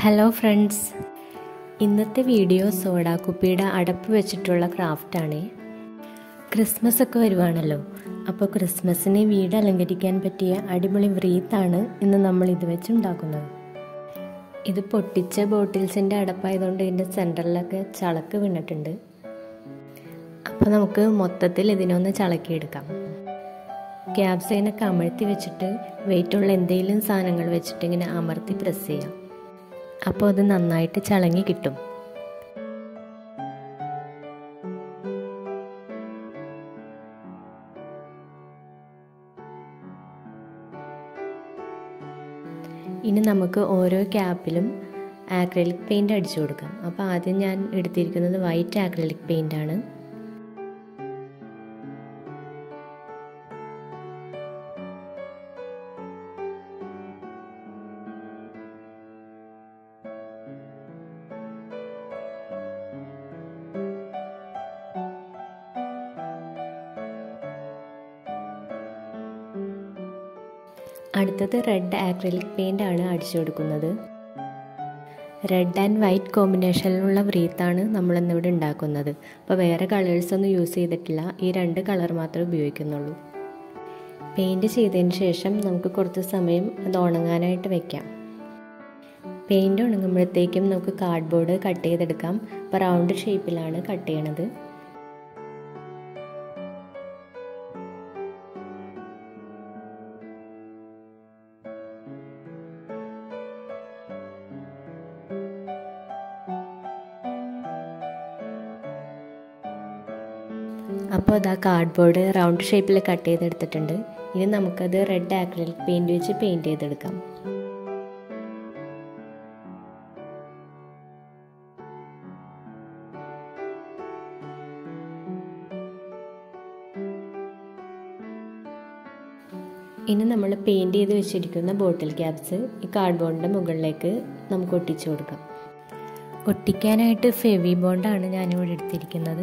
hello friends ഇന്നത്തെ video soda കുപ്പിയുടെ അടപ്പ് വെച്ചിട്ടുള്ള ക്രാഫ്റ്റാണ് ക്രിസ്മസ് ഒക്കെ വരുവാണല്ലോ അപ്പോൾ ക്രിസ്മസിന് വീട് അലങ്കരിക്കാൻ പറ്റിയ അടിപൊളി വ്രീത്താണ് ഇന്ന് നമ്മൾ ഇത് വെച്ചുണ്ടാക്കുന്നത് ഇത് പൊട്ടിച്ച ബോട്ടിൽസിൻ്റെ അടപ്പായതുകൊണ്ട് ഇതിൻ്റെ സെൻറ്ററിലൊക്കെ ചളക്ക് വീണിട്ടുണ്ട് അപ്പോൾ നമുക്ക് മൊത്തത്തിൽ ഇതിനൊന്ന് ചളക്കിയെടുക്കാം ക്യാബ്സൈനൊക്കെ അമഴ്ത്തി വെച്ചിട്ട് വെയിറ്റുള്ള എന്തെങ്കിലും സാധനങ്ങൾ വെച്ചിട്ട് ഇങ്ങനെ അമർത്തി പ്രസ് ചെയ്യാം അപ്പോൾ അത് നന്നായിട്ട് ചളങ്ങി കിട്ടും ഇനി നമുക്ക് ഓരോ ക്യാപ്പിലും ആക്രലിക് പെയിൻറ് അടിച്ചു കൊടുക്കാം അപ്പോൾ ആദ്യം ഞാൻ എടുത്തിരിക്കുന്നത് വൈറ്റ് ആക്രലിക് പെയിൻ്റ് ആണ് അടുത്തത് റെഡ് ആക്രിലിക് പെയിൻ്റ് ആണ് അടിച്ചു കൊടുക്കുന്നത് റെഡ് ആൻഡ് വൈറ്റ് കോമ്പിനേഷനിലുള്ള വ്രീത്താണ് നമ്മളിന്നിവിടെ ഉണ്ടാക്കുന്നത് അപ്പോൾ വേറെ കളേഴ്സ് ഒന്നും യൂസ് ചെയ്തിട്ടില്ല ഈ രണ്ട് കളർ മാത്രമേ ഉപയോഗിക്കുന്നുള്ളൂ പെയിൻറ് ചെയ്തതിന് ശേഷം നമുക്ക് കുറച്ച് സമയം അത് ഉണങ്ങാനായിട്ട് വെക്കാം പെയിൻറ് ഉണങ്ങുമ്പോഴത്തേക്കും നമുക്ക് കാർഡ്ബോർഡ് കട്ട് ചെയ്തെടുക്കാം അപ്പോൾ റൗണ്ട് ഷേപ്പിലാണ് കട്ട് ചെയ്യണത് അപ്പോൾ അതാ കാർഡ്ബോർഡ് റൗണ്ട് ഷേപ്പിൽ കട്ട് ചെയ്തെടുത്തിട്ടുണ്ട് ഇനി നമുക്കത് റെഡ് ആക്രിലിക് പെയിൻറ് വെച്ച് പെയിൻറ് ചെയ്തെടുക്കാം ഇനി നമ്മൾ പെയിൻറ് ചെയ്ത് വെച്ചിരിക്കുന്ന ബോട്ടിൽ ക്യാപ്സ് ഈ കാർഡ്ബോർഡിൻ്റെ മുകളിലേക്ക് നമുക്ക് ഒട്ടിച്ചു കൊടുക്കാം ഒട്ടിക്കാനായിട്ട് ഫെവി ബോണ്ടാണ് ഞാനിവിടെ എടുത്തിരിക്കുന്നത്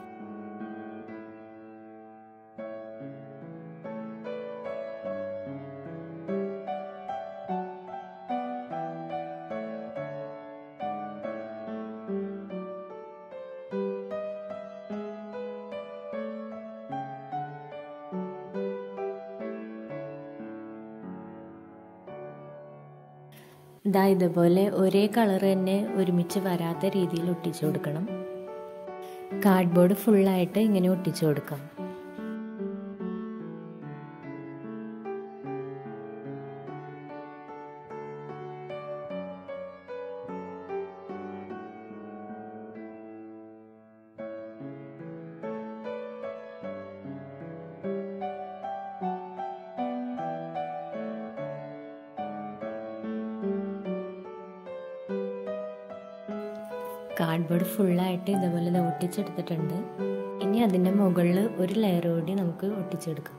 ഇതാ ഇതുപോലെ ഒരേ കളർ തന്നെ ഒരുമിച്ച് വരാത്ത രീതിയിൽ ഒട്ടിച്ചു കൊടുക്കണം കാർഡ്ബോർഡ് ഫുള്ളായിട്ട് ഇങ്ങനെ ഒട്ടിച്ചു കൊടുക്കാം കാർഡ്ബോർഡ് ഫുള്ളായിട്ട് ഇതുപോലെ ഒട്ടിച്ചെടുത്തിട്ടുണ്ട് ഇനി അതിൻ്റെ മുകളിൽ ഒരു ലെയർ കൂടി നമുക്ക് ഒട്ടിച്ചെടുക്കാം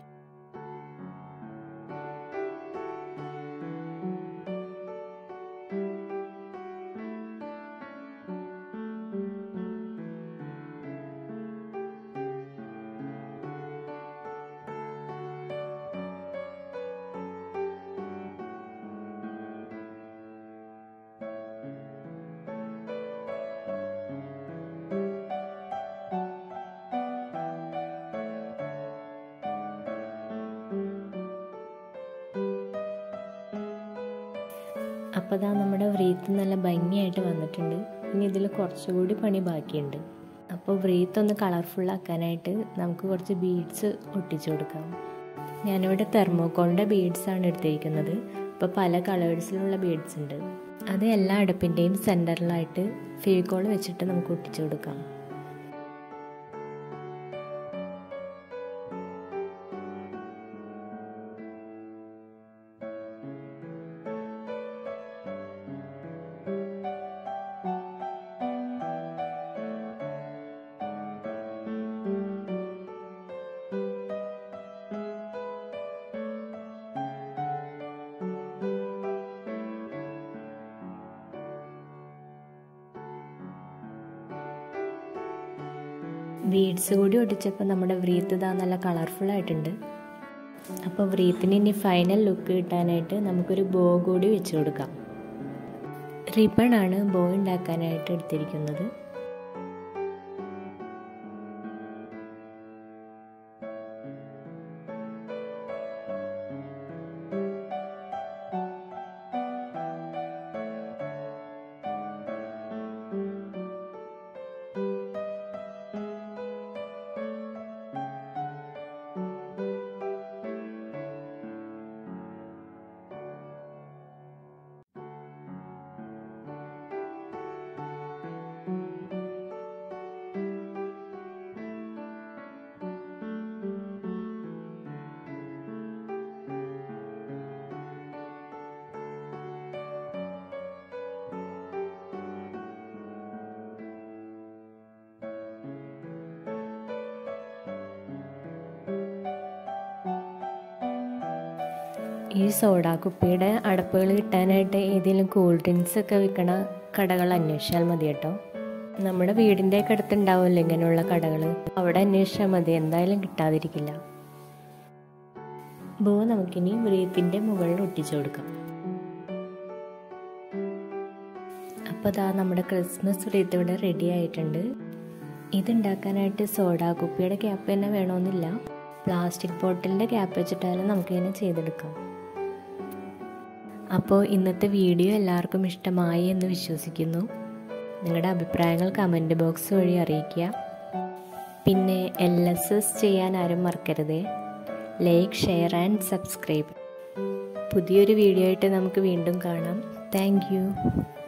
അപ്പോൾ ഇതാ നമ്മുടെ വ്രീത്ത് നല്ല ഭംഗിയായിട്ട് വന്നിട്ടുണ്ട് ഇനി ഇതിൽ കുറച്ചുകൂടി പണി ബാക്കിയുണ്ട് അപ്പോൾ വ്രീത്ത് ഒന്ന് കളർഫുൾ ആക്കാനായിട്ട് നമുക്ക് കുറച്ച് ബീഡ്സ് ഒട്ടിച്ചു കൊടുക്കാം ഞാനിവിടെ തെർമോക്കോളിൻ്റെ ബീഡ്സാണ് എടുത്തിരിക്കുന്നത് അപ്പോൾ പല കളേഴ്സിലുള്ള ബീഡ്സ് ഉണ്ട് അത് എല്ലാ അടുപ്പിൻ്റെയും സെൻറ്ററിലായിട്ട് ഫെവിക്കോൾ വെച്ചിട്ട് നമുക്ക് ഒട്ടിച്ചു കൊടുക്കാം ബീഡ്സ് കൂടി ഒട്ടിച്ചപ്പോൾ നമ്മുടെ വ്രീത്ത് ഇതാ നല്ല കളർഫുൾ ആയിട്ടുണ്ട് അപ്പോൾ വ്രീത്തിന് ഇനി ഫൈനൽ ലുക്ക് കിട്ടാനായിട്ട് നമുക്കൊരു ബോ കൂടി വെച്ച് കൊടുക്കാം റിബൺ ആണ് ബോ ഉണ്ടാക്കാനായിട്ട് എടുത്തിരിക്കുന്നത് ഈ സോഡ കുപ്പിയുടെ അടപ്പുകൾ കിട്ടാനായിട്ട് ഏതെങ്കിലും കൂൾ ഡ്രിങ്ക്സ് ഒക്കെ വിൽക്കണ കടകൾ അന്വേഷിച്ചാൽ മതി കേട്ടോ നമ്മുടെ വീടിൻ്റെ ഒക്കെ അടുത്തുണ്ടാവുമല്ലോ ഇങ്ങനെയുള്ള കടകൾ അവിടെ അന്വേഷിച്ചാൽ മതി എന്തായാലും കിട്ടാതിരിക്കില്ല ബോ നമുക്കിനി വ്രീത്തിൻ്റെ മുകളിൽ ഒട്ടിച്ചു കൊടുക്കാം അപ്പോൾ ഇതാ നമ്മുടെ ക്രിസ്മസ് വ്രീത്ത് ഇവിടെ റെഡി ആയിട്ടുണ്ട് ഇതുണ്ടാക്കാനായിട്ട് സോഡ കുപ്പിയുടെ ക്യാപ്പ് തന്നെ വേണമെന്നില്ല പ്ലാസ്റ്റിക് ബോട്ടിലിൻ്റെ ക്യാപ്പ് വെച്ചിട്ടാലും നമുക്കിങ്ങനെ ചെയ്തെടുക്കാം അപ്പോൾ ഇന്നത്തെ വീഡിയോ എല്ലാവർക്കും ഇഷ്ടമായി എന്ന് വിശ്വസിക്കുന്നു നിങ്ങളുടെ അഭിപ്രായങ്ങൾ കമൻറ്റ് ബോക്സ് വഴി അറിയിക്കുക പിന്നെ എൽ എസ് എസ് ചെയ്യാൻ ആരും മറക്കരുതേ ലൈക്ക് ഷെയർ ആൻഡ് സബ്സ്ക്രൈബ് പുതിയൊരു വീഡിയോ ആയിട്ട് നമുക്ക് വീണ്ടും കാണാം താങ്ക്